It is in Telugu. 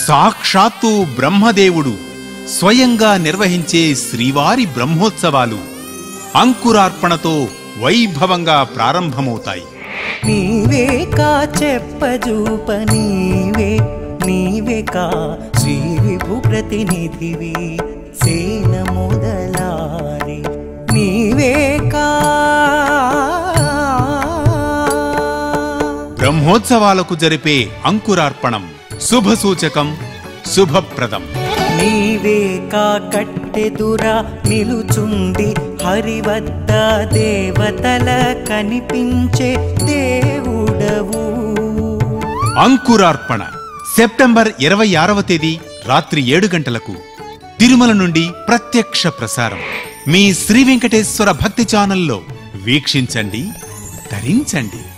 సాక్షాత్తు బ్రహ్మదేవుడు స్వయంగా నిర్వహించే శ్రీవారి బ్రహ్మోత్సవాలు అంకురార్పణతో వైభవంగా ప్రారంభమవుతాయి నీవే కా చెప్పజూప నీవే నీవే కా శ్రీ విభు ప్రతినిధివి సేన మొదలారి నీవే కా బ్రహ్మోత్సవాలకు జరిపే అంకురార్పణం శుభసూచకం శుభప్రదం నీవే కా కట్టెదురా నిలుచుండి హరివద్ద దేవతల కనిపించే దేవుడవు అంకురార్పణ సెప్టెంబర్ ఇరవై ఆరవ తేదీ రాత్రి ఏడు గంటలకు తిరుమల నుండి ప్రత్యక్ష ప్రసారం మీ శ్రీ వెంకటేశ్వర భక్తి ఛానల్లో వీక్షించండి తరించండి